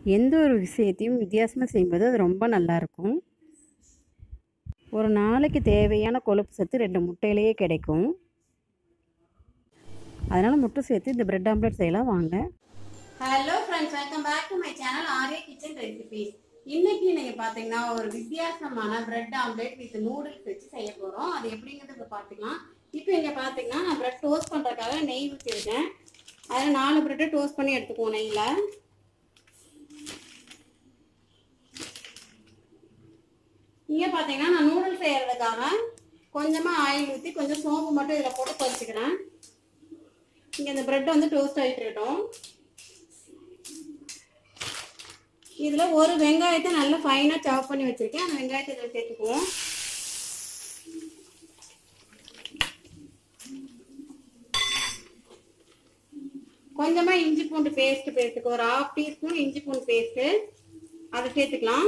எந்த ஒரு விஷயத்தையும் வித்தியாசமாக செய்யும்போது அது ரொம்ப நல்லாயிருக்கும் ஒரு நாளைக்கு தேவையான கொழுப்பு சத்து ரெண்டு முட்டையிலேயே கிடைக்கும் அதனால் முட்டை சேர்த்து இந்த பிரெட் ஆம்லெட் செய்யலாம் வாங்க hello friends welcome back to my channel Arya kitchen recipes இன்னைக்கு நீங்க பாத்தீங்கன்னா ஒரு வித்தியாசமான பிரெட் ஆம்லெட் வித் நூடுல்ஸ் வச்சு செய்ய போறோம் அது எப்படிங்கிறது இப்ப பாத்துக்கலாம் இப்போ இங்க பாத்தீங்கன்னா நான் பிரெட் டோஸ்ட் பண்றதுக்காக நெய் ஊற்றிருக்கேன் அதில் நாலு பிரெட்டை டோஸ்ட் பண்ணி எடுத்துக்குவோம் நெய்யில் இங்க பாத்தீங்கன்னா நான் நூடுல்ஸ் செய்யறதுக்காக கொஞ்சமா ஆயில் ஊற்றி கொஞ்சம் சோம்பு மட்டும் இதில் போட்டு பொரிச்சுக்கிறேன் இங்க இந்த பிரெட் வந்து டோஸ்ட் ஆகிட்டு இருக்கட்டும் இதுல ஒரு வெங்காயத்தை நல்லா ஃபைனா சாப் பண்ணி வச்சிருக்கேன் அந்த வெங்காயத்தை இதில் சேர்த்துக்குவோம் கொஞ்சமா இஞ்சி பூண்டு பேஸ்ட் சேர்த்துக்கோ ஒரு ஹாஃப் டீஸ்பூன் இஞ்சி பூண்டு பேஸ்ட் அதை சேர்த்துக்கலாம்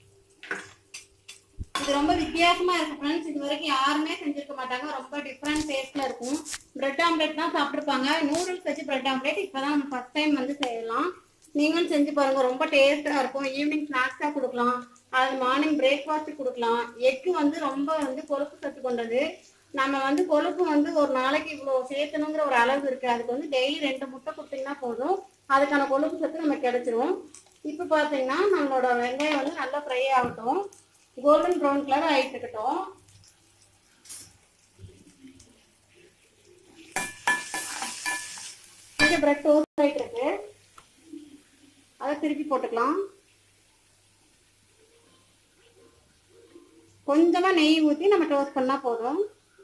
இது ரொம்ப வித்தியாசமா இருக்கு ஃப்ரெண்ட்ஸ் இது வரைக்கும் யாருமே செஞ்சிருக்க மாட்டாங்க ரொம்ப டிஃப்ரெண்ட் டேஸ்ட்ல இருக்கும் பிரெட் ஆம்லெட் தான் சாப்பிட்டுருப்பாங்க நூடுல்ஸ் வச்சு பிரெட் ஆம்லெட் இப்பதான் நம்ம ஃபர்ஸ்ட் டைம் வந்து செய்யலாம் நீங்களும் செஞ்சு பாருங்க ரொம்ப டேஸ்டா இருக்கும் ஈவினிங் ஸ்நாக்ஸா கொடுக்கலாம் அது மார்னிங் பிரேக்ஃபாஸ்ட் கொடுக்கலாம் எக்கு வந்து ரொம்ப வந்து கொழுப்பு சத்து கொண்டது நம்ம வந்து கொழுப்பு வந்து ஒரு நாளைக்கு இவ்வளோ சேர்த்தணுங்கிற ஒரு அளவு இருக்கு அதுக்கு வந்து டெய்லி ரெண்டு முட்டை கொடுத்தீங்கன்னா போதும் அதுக்கான கொழுப்பு சத்து நமக்கு கிடைச்சிரும் இப்போ பார்த்தீங்கன்னா நம்மளோட வெங்காயம் வந்து நல்லா ஃப்ரை ஆகட்டும் கோல்டன் ப்ரௌன் கலர் ஆயிட்டு இருக்கட்டும் இங்கே பிரெட் டோஸ்ட் ஆயிட்டு இருக்கு அதை திருப்பி போட்டுக்கலாம் கொஞ்சமா நெய் ஊற்றி நம்ம டோஸ்ட் பண்ணா போதும்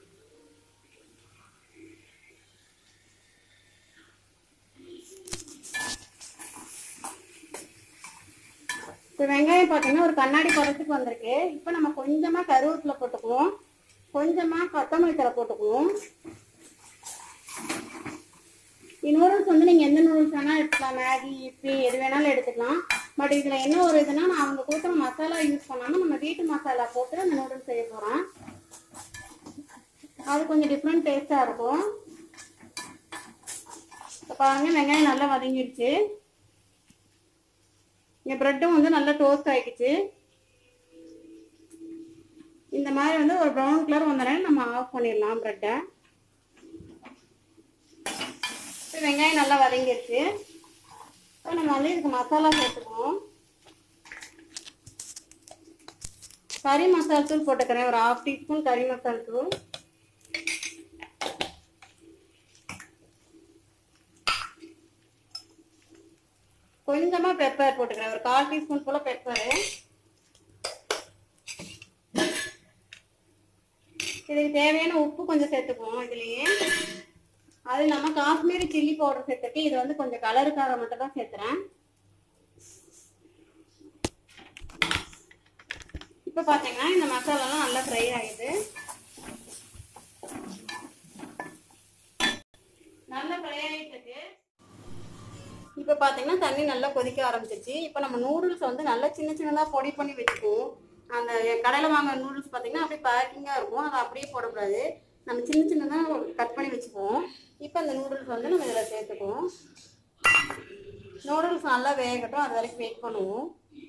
இப்போ வெங்காயம் பார்த்தீங்கன்னா ஒரு கண்ணாடி பதத்துக்கு வந்திருக்கு இப்போ நம்ம கொஞ்சமா கருவேப்பிலை போட்டுக்குவோம் கொஞ்சமா கொத்தமல்லி தலை போட்டுக்குவோம் நூடுல்ஸ் வந்து நீங்கள் எந்த நூடுல்ஸ் வேணால் எடுத்துக்கலாம் மேகி இப்பி எது வேணாலும் எடுத்துக்கலாம் பட் இதில் என்ன ஒரு இதுனா நான் அவங்க கொடுக்குற மசாலா யூஸ் பண்ணாமல் நம்ம வீட்டு மசாலா போட்டு அந்த நூடுல்ஸ் செய்ய போகிறேன் அது கொஞ்சம் டிஃப்ரெண்ட் டேஸ்ட்டாக இருக்கும் இப்போ பாருங்க வெங்காயம் நல்லா வதங்கிடுச்சு இங்கே ப்ரெட்டும் வந்து நல்லா டோஸ்ட் ஆகிடுச்சு இந்த மாதிரி வந்து ஒரு ப்ரௌன் கலர் வந்தோடனே நம்ம ஆஃப் பண்ணிடலாம் ப்ரெட்டை இப்போ வெங்காயம் நல்லா வதங்கிடுச்சு இப்போ நம்ம வந்து இதுக்கு மசாலா சேர்த்துக்குவோம் கறி மசாலா தூள் போட்டுக்கிறேன் ஒரு ஹாஃப் டீஸ்பூன் கறி மசாலா தூள் கொஞ்சமா பெப்பர் போட்டுக்கிறேன் ஒரு கால் டீஸ்பூன் போல பெப்பரு இதுக்கு தேவையான உப்பு கொஞ்சம் சேர்த்துக்குவோம் இதுலயே அது இல்லாம காஷ்மீரி சில்லி பவுடர் சேர்த்துட்டு இது வந்து கொஞ்சம் கலருக்காக மட்டும் தான் சேர்த்துறேன் இப்போ பார்த்தீங்கன்னா இந்த மசாலாலாம் நல்லா ஃப்ரை ஆகிடுது நல்லா ஃப்ரை ஆகிட்டு இருக்கு இப்போ பார்த்தீங்கன்னா தண்ணி நல்லா கொதிக்க ஆரம்பிச்சிருச்சு இப்போ நம்ம நூடுல்ஸ் வந்து நல்லா சின்ன சின்னதாக பொடி பண்ணி வச்சுக்குவோம் அந்த கடையில் வாங்குற நூடுல்ஸ் பார்த்தீங்கன்னா அப்படியே பேக்கிங்காக இருக்கும் அதை அப்படியே போடக்கூடாது நம்ம சின்ன சின்னதாக கட் பண்ணி வச்சுக்குவோம் இப்போ அந்த நூடுல்ஸ் வந்து நம்ம இதில் சேர்த்துக்குவோம் நூடுல்ஸ் நல்லா வேகட்டும் அது வரைக்கும் வெயிட் பண்ணுவோம்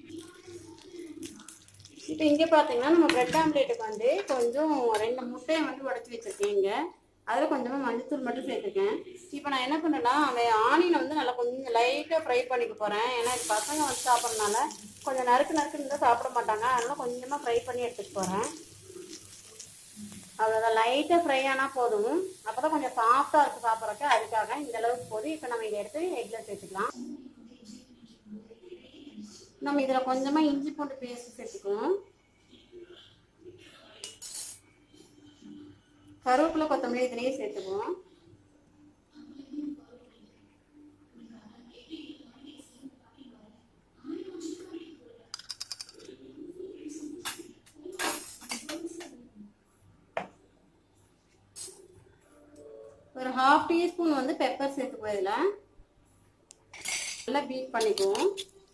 இப்போ இங்கே பார்த்தீங்கன்னா நம்ம பிரெட் ஆம்லேட்டுக்கு வந்து கொஞ்சம் ரெண்டு முட்டையை வந்து உடச்சி வச்சுருக்கேன் இங்கே அதில் கொஞ்சமாக மஞ்சத்தூள் மட்டும் சேர்த்துக்கேன் இப்போ நான் என்ன பண்ணுறேன்னா அந்த ஆனியனை வந்து நல்லா கொஞ்சம் லைட்டாக ஃப்ரை பண்ணிக்க போகிறேன் ஏன்னா இது பசங்க வந்து சாப்பிட்றதுனால கொஞ்சம் நறுக்கு நறுக்குன்னு இருந்தால் சாப்பிட மாட்டாங்க அதனால கொஞ்சமாக ஃப்ரை பண்ணி எடுத்துகிட்டு போகிறேன் அவ்வளோதான் லைட்டாக ஃப்ரை ஆனால் போதும் அப்போ தான் கொஞ்சம் சாஃப்டாக இருக்கும் சாப்பிட்றக்கு அதுக்காக இந்த அளவுக்கு போதும் இப்போ நம்ம இதை எடுத்து எக்கில் சேர்த்துக்கலாம் நம்ம இதில் கொஞ்சமாக இஞ்சி பூண்டு பேஸ்ட் சேர்த்துக்குவோம் கருவேப்பிலை கொத்தமல்லி இதுலேயே சேர்த்துக்குவோம் ஒரு ஹாஃப் டீஸ்பூன் வந்து பெப்பர் சேர்த்துக்குவோம் இதில் நல்லா பீட் பண்ணிக்குவோம்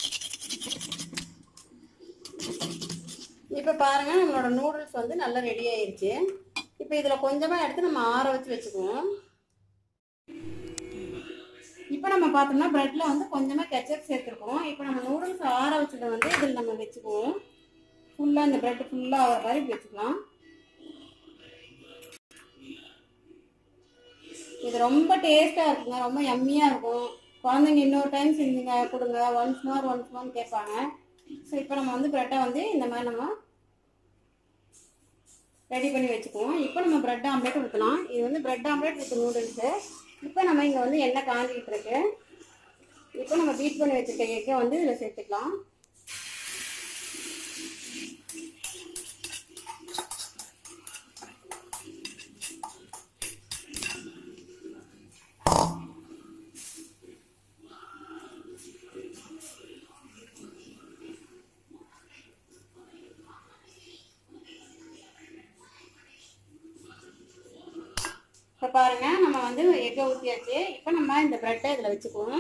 இப்போ பாருங்க நம்மளோட நூடுல்ஸ் வந்து நல்லா ரெடி ஆயிருச்சு இப்போ இதில் கொஞ்சமாக எடுத்து நம்ம ஆற வச்சு வச்சுக்குவோம் இப்போ நம்ம பார்த்தோம்னா பிரெட்ல வந்து கொஞ்சமாக கெச்சப் சேர்த்துருக்கோம் இப்போ நம்ம நூடுல்ஸ் இதில் நம்ம வச்சுக்குவோம் ஃபுல்லாக இந்த ப்ரெட் ஃபுல்லாக ஆகிற மாதிரி இப்படி வச்சுக்கலாம் இது ரொம்ப டேஸ்ட்டாக இருக்குங்க ரொம்ப யம்மியாக இருக்கும் குழந்தைங்க இன்னொரு டைம் செஞ்சுங்க கொடுங்க ஒன்ஸ் மோர் ஒன்ஸ் மோர் கேட்பாங்க ஸோ இப்போ நம்ம வந்து ப்ரெட்டை வந்து இந்த மாதிரி நம்ம ரெடி பண்ணி வச்சுக்குவோம் இப்போ நம்ம ப்ரெட் ஆம்லேட் ஊற்றலாம் இது வந்து ப்ரெட் ஆம்லேட் வித் நூடுல்ஸு இப்போ நம்ம இங்கே வந்து எண்ணெய் காஞ்சிக்கிட்டு இருக்கு இப்போ நம்ம பீட் பண்ணி வச்சுருக்க எக்கை வந்து இதில் சேர்த்துக்கலாம் இப்போ பாருங்க நம்ம வந்து எக்கை ஊற்றியாச்சு இப்போ நம்ம இந்த ப்ரெட்டை இதில் வச்சுக்குவோம்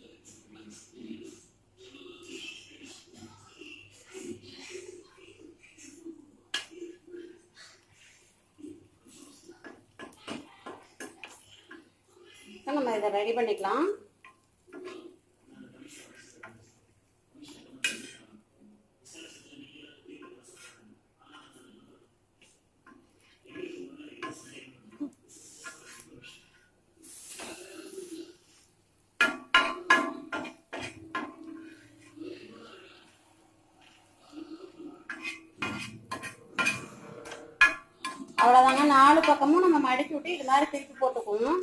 இப்போ நம்ம இதை ரெடி பண்ணிக்கலாம் அவ்வளோதாங்க நாலு பக்கமும் நம்ம மடிச்சு விட்டு இது மாதிரி திருப்பி போட்டுக்குவோம்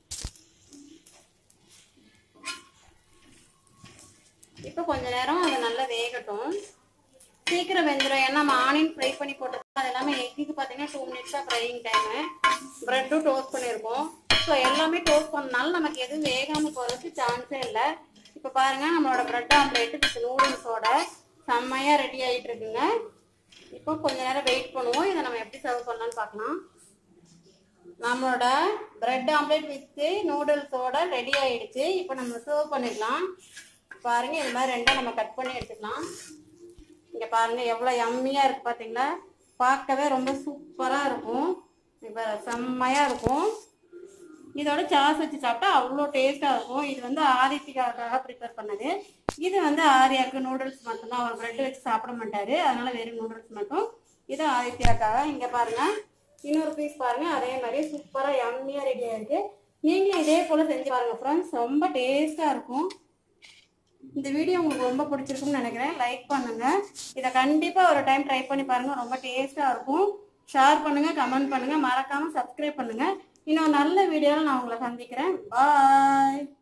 இப்போ கொஞ்ச நேரம் அது நல்லா வேகட்டும் சீக்கிரம் வெந்துடும் ஏன்னா நம்ம ஆனியன் ஃப்ரை பண்ணி போட்டிருக்கோம் அது எல்லாமே எக்குக்கு பார்த்தீங்கன்னா டூ மினிட்ஸ் தான் ஃப்ரையிங் டைமு ப்ரெட்டும் டோஸ்ட் பண்ணியிருக்கோம் ஸோ எல்லாமே டோஸ்ட் பண்ணனால நமக்கு எதுவும் வேகாமல் போகிறதுக்கு சான்ஸே இல்லை இப்போ பாருங்க நம்மளோட ப்ரெட் ஆம்லேட்டு வித் நூடுல்ஸோட செம்மையாக ரெடி ஆகிட்டு இருக்குங்க இப்போ கொஞ்ச நேரம் வெயிட் பண்ணுவோம் இதை நம்ம எப்படி சர்வ் பண்ணலாம்னு பார்க்கலாம் நம்மளோட பிரெட் ஆம்லேட் வித்து நூடுல்ஸோட ரெடி ஆயிடுச்சு இப்போ நம்ம சர்வ் பண்ணிடலாம் பாருங்க இது மாதிரி ரெண்டா நம்ம கட் பண்ணி எடுத்துக்கலாம் இங்க பாருங்க எவ்வளவு யம்மியா இருக்கு பாத்தீங்களா பார்க்கவே ரொம்ப சூப்பரா இருக்கும் இப்போ செம்மையா இருக்கும் இதோட சாஸ் வச்சு சாப்பிட்டா அவ்வளோ டேஸ்ட்டாக இருக்கும் இது வந்து ஆதித்திக்காக ப்ரிப்பேர் பண்ணது இது வந்து ஆரியாவுக்கு நூடுல்ஸ் மட்டும்தான் அவர் பிரெட் வச்சு சாப்பிட மாட்டாரு அதனால வெறும் நூடுல்ஸ் மட்டும் இது ஆதித்யாக்காக இங்கே பாருங்க இன்னொரு பீஸ் பாருங்க அதே மாதிரி சூப்பராக யம்மியாக ரெடி ஆயிருக்கு நீங்களும் இதே போல் செஞ்சு பாருங்க ஃப்ரெண்ட்ஸ் ரொம்ப டேஸ்ட்டாக இருக்கும் இந்த வீடியோ உங்களுக்கு ரொம்ப பிடிச்சிருக்கும்னு நினைக்கிறேன் லைக் பண்ணுங்க இதை கண்டிப்பாக ஒரு டைம் ட்ரை பண்ணி பாருங்க ரொம்ப டேஸ்ட்டாக இருக்கும் ஷேர் பண்ணுங்க கமெண்ட் பண்ணுங்க மறக்காம சப்ஸ்கிரைப் பண்ணுங்க இன்னும் நல்ல வீடியோவில் நான் உங்களை சந்திக்கிறேன் பாய்